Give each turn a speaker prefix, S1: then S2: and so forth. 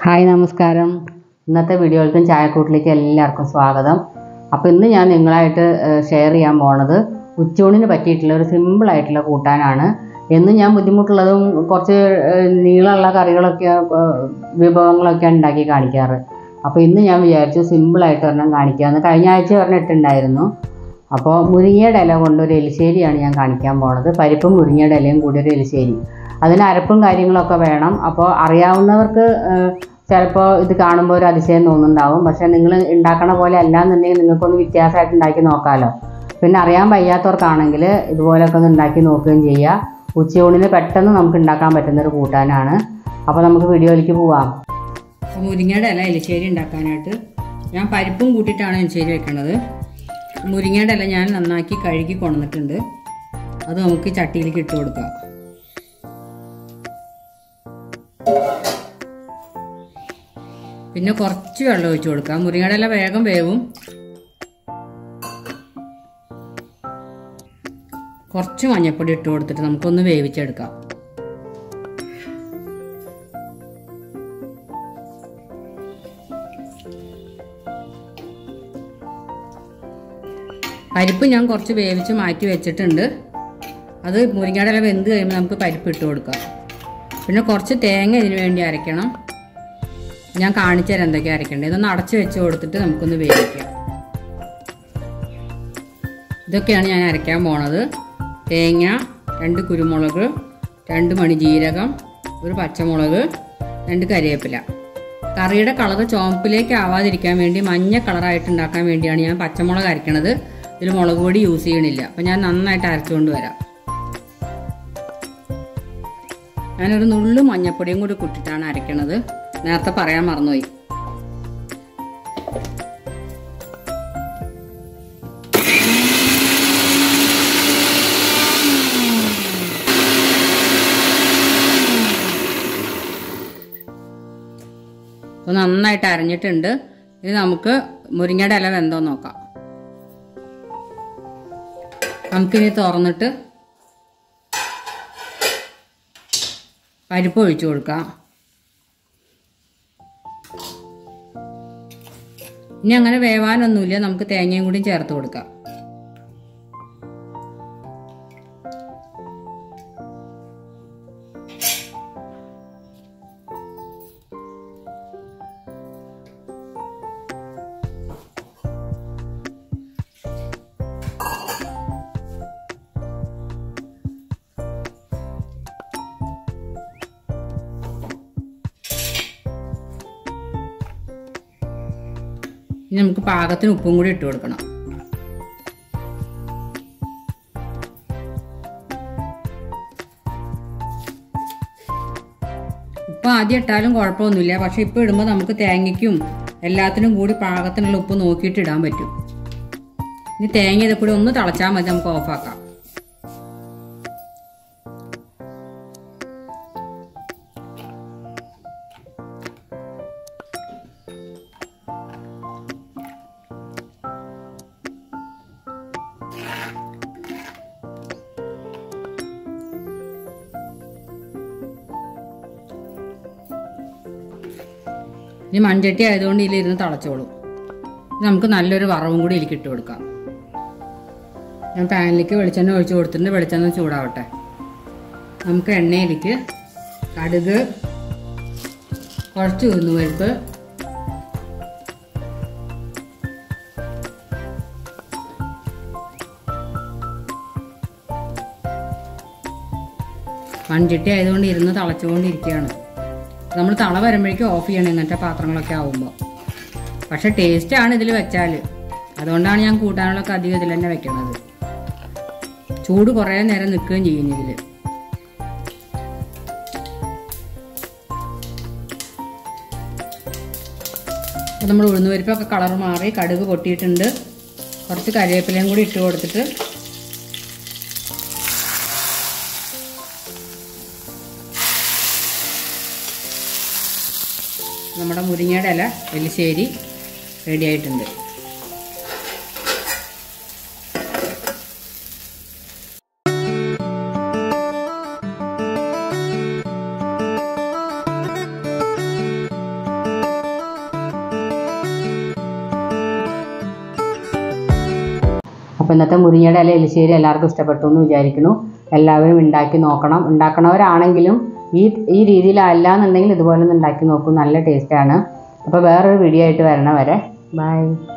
S1: hi നമസ്കാരം ഇന്നത്തെ വീഡിയോയിലേക്കും ചായക്കൂട്ടിലേക്ക് എല്ലാവർക്കും സ്വാഗതം അപ്പോൾ ഇന്ന് ഞാൻ നിങ്ങളായിട്ട് ഷെയർ ചെയ്യാൻ പോണത് ഉച്ചൂണിന് പറ്റിയിട്ടുള്ള ഒരു സിമ്പിൾ ആയിട്ടുള്ള കൂട്ടാനാണ് എന്നും ഞാൻ ബുദ്ധിമുട്ടുള്ളതും കുറച്ച് ഏഹ്, നീളമുള്ള കറികളൊക്കെ ഏഹ്, വിഭവങ്ങളൊക്കെ ഉണ്ടാക്കി കാണിക്കാറ് അപ്പോൾ ഇന്ന് ഞാൻ വിചാരിച്ചു സിമ്പിളായിട്ട് ഒരെണ്ണം കാണിക്കാമെന്ന് കഴിഞ്ഞ ആഴ്ച ഒരെണ്ണം ഇട്ടുണ്ടായിരുന്നു അപ്പോൾ മുരിങ്ങയുടെ ഇല കൊണ്ട് ഒരു എലിശ്ശേരിയാണ് ഞാൻ കാണിക്കാൻ പോണത് പരിപ്പും മുരിങ്ങയുടെ ഇലയും കൂടി ഒരു എലിശ്ശേരി അതിന് അരപ്പും കാര്യങ്ങളൊക്കെ വേണം അപ്പോൾ അറിയാവുന്നവർക്ക് ചിലപ്പോൾ ഇത് കാണുമ്പോൾ ഒരു അതിശയം തോന്നുന്നുണ്ടാവും പക്ഷേ നിങ്ങൾ ഉണ്ടാക്കണ പോലെ അല്ലാന്നുണ്ടെങ്കിൽ നിങ്ങൾക്കൊന്ന് വ്യത്യാസമായിട്ട് ഉണ്ടാക്കി നോക്കാമല്ലോ പിന്നെ അറിയാൻ വയ്യാത്തവർക്കാണെങ്കിൽ ഇതുപോലൊക്കെ ഒന്ന് ഉണ്ടാക്കി നോക്കുകയും ചെയ്യുക ഉച്ചയൂണിന് പെട്ടെന്ന് നമുക്ക് ഉണ്ടാക്കാൻ പറ്റുന്ന ഒരു കൂട്ടാനാണ് അപ്പോൾ നമുക്ക് വീഡിയോയിലേക്ക് പോവാം അപ്പോൾ മുരിങ്ങയുടെ ഇല എലിശ്ശേരി ഉണ്ടാക്കാനായിട്ട് ഞാൻ പരിപ്പും കൂട്ടിയിട്ടാണ് എലിശ്ശേരി വെക്കണത് മുരിങ്ങയുടെ ഇല ഞാൻ നന്നാക്കി കഴുകി കൊണ്ടുവന്നിട്ടുണ്ട് അത് നമുക്ക് ചട്ടിയിലേക്ക് ഇട്ട് കൊടുക്കാം പിന്നെ കുറച്ച് വെള്ളം ഒഴിച്ച് കൊടുക്കാം മുരിങ്ങയുടെ ഇല വേഗം വേവും കുറച്ച് മഞ്ഞൾപ്പൊടി ഇട്ട് കൊടുത്തിട്ട് നമുക്കൊന്ന് വേവിച്ചെടുക്കാം പരിപ്പ് ഞാൻ കുറച്ച് വേവിച്ച് മാറ്റി വെച്ചിട്ടുണ്ട് അത് മുരിങ്ങയുടെ ഇല വെന്ത് കഴിയുമ്പോൾ നമുക്ക് പരിപ്പ് ഇട്ട് കൊടുക്കാം പിന്നെ കുറച്ച് തേങ്ങ ഇതിന് വേണ്ടി അരയ്ക്കണം ഞാൻ കാണിച്ചു തരാം എന്തൊക്കെ അരയ്ക്കേണ്ടത് ഇതൊന്ന് അടച്ച് വെച്ച് കൊടുത്തിട്ട് നമുക്കൊന്ന് വേവിക്കാം ഇതൊക്കെയാണ് ഞാൻ അരയ്ക്കാൻ പോണത് തേങ്ങ രണ്ട് കുരുമുളക് രണ്ട് മണി ജീരകം ഒരു പച്ചമുളക് രണ്ട് കരിവേപ്പില കറിയുടെ കളർ ചുവപ്പിലേക്ക് ആവാതിരിക്കാൻ വേണ്ടി മഞ്ഞ കളറായിട്ട് ഉണ്ടാക്കാൻ വേണ്ടിയാണ് ഞാൻ പച്ചമുളക് അരയ്ക്കണത് ഇതിൽ മുളക് പൊടി യൂസ് ചെയ്യണില്ല അപ്പം ഞാൻ നന്നായിട്ട് അരച്ചുകൊണ്ട് വരാം ഞാനൊരു നുള്ളു മഞ്ഞപ്പൊടിയും കൂടി കുട്ടിട്ടാണ് അരയ്ക്കണത് നേരത്തെ പറയാൻ മറന്നുപോയി അപ്പോൾ നന്നായിട്ട് അരഞ്ഞിട്ടുണ്ട് ഇത് നമുക്ക് മുരിങ്ങയുടെ ഇല വെന്തോ നോക്കാം നമുക്കിനി തുറന്നിട്ട് പരിപ്പ് ഒഴിച്ചു കൊടുക്കാം ഇനി അങ്ങനെ വേവാനൊന്നുമില്ല നമുക്ക് തേങ്ങയും കൂടി ചേർത്ത് കൊടുക്കാം ഇനി നമുക്ക് പാകത്തിന് ഉപ്പും കൂടി ഇട്ട് കൊടുക്കണം ഉപ്പ് ആദ്യം ഇട്ടാലും കുഴപ്പമൊന്നുമില്ല പക്ഷെ ഇപ്പം ഇടുമ്പോൾ നമുക്ക് തേങ്ങയ്ക്കും എല്ലാത്തിനും കൂടി പാകത്തിനുള്ള ഉപ്പ് നോക്കിയിട്ട് ഇടാൻ പറ്റും ഇനി തേങ്ങ ഇതൊക്കെ കൂടി ഒന്ന് തിളച്ചാൽ മതി നമുക്ക് ഓഫാക്കാം ഇനി മൺചട്ടി ആയതുകൊണ്ട് ഇതിലിരുന്ന് തിളച്ചോളും ഇനി നമുക്ക് നല്ലൊരു വറവും കൂടി ഇതിലേക്ക് ഇട്ട് കൊടുക്കാം ഞാൻ പാനിലേക്ക് വെളിച്ചെണ്ണ ഒഴിച്ച് കൊടുത്തിട്ടുണ്ട് വെളിച്ചെണ്ണ ചൂടാവട്ടെ നമുക്ക് എണ്ണയിലേക്ക് കടുക് കുറച്ച് ഉഴുന്നുപരിപ്പ് മൺചട്ടി ആയതുകൊണ്ട് ഇരുന്ന് തിളച്ചുകൊണ്ടിരിക്കുകയാണ് നമ്മൾ തള വരുമ്പോഴേക്കും ഓഫ് ചെയ്യണം ഇങ്ങനത്തെ പാത്രങ്ങളൊക്കെ ആവുമ്പോൾ പക്ഷെ ടേസ്റ്റാണ് ഇതിൽ വെച്ചാൽ അതുകൊണ്ടാണ് ഞാൻ കൂട്ടാനുള്ളൊക്കെ അധികം ഇതിൽ തന്നെ വെക്കണത് ചൂട് കുറേ നേരം നിൽക്കുകയും ചെയ്യും ഇതിൽ അപ്പോൾ നമ്മൾ ഉഴുന്നുപരിപ്പൊക്കെ കളർ മാറി കടുക് പൊട്ടിയിട്ടുണ്ട് കുറച്ച് കരിവേപ്പിലയും കൂടി ഇട്ട് കൊടുത്തിട്ട് നമ്മുടെ മുരിങ്ങയുടെ ഇല എലിശ്ശേരി റെഡി ആയിട്ടുണ്ട് അപ്പോൾ ഇന്നത്തെ മുരിങ്ങയുടെ ഇല എലിശ്ശേരി എല്ലാവർക്കും ഇഷ്ടപ്പെട്ടു എന്ന് വിചാരിക്കുന്നു എല്ലാവരും ഉണ്ടാക്കി നോക്കണം ഉണ്ടാക്കണവരാണെങ്കിലും ഈ ഈ രീതിയിലല്ല എന്നുണ്ടെങ്കിൽ ഇതുപോലെ ഒന്ന് ഉണ്ടാക്കി നോക്കൂ നല്ല ടേസ്റ്റാണ് അപ്പോൾ വേറൊരു വീഡിയോ ആയിട്ട് വരണ വരെ ബൈ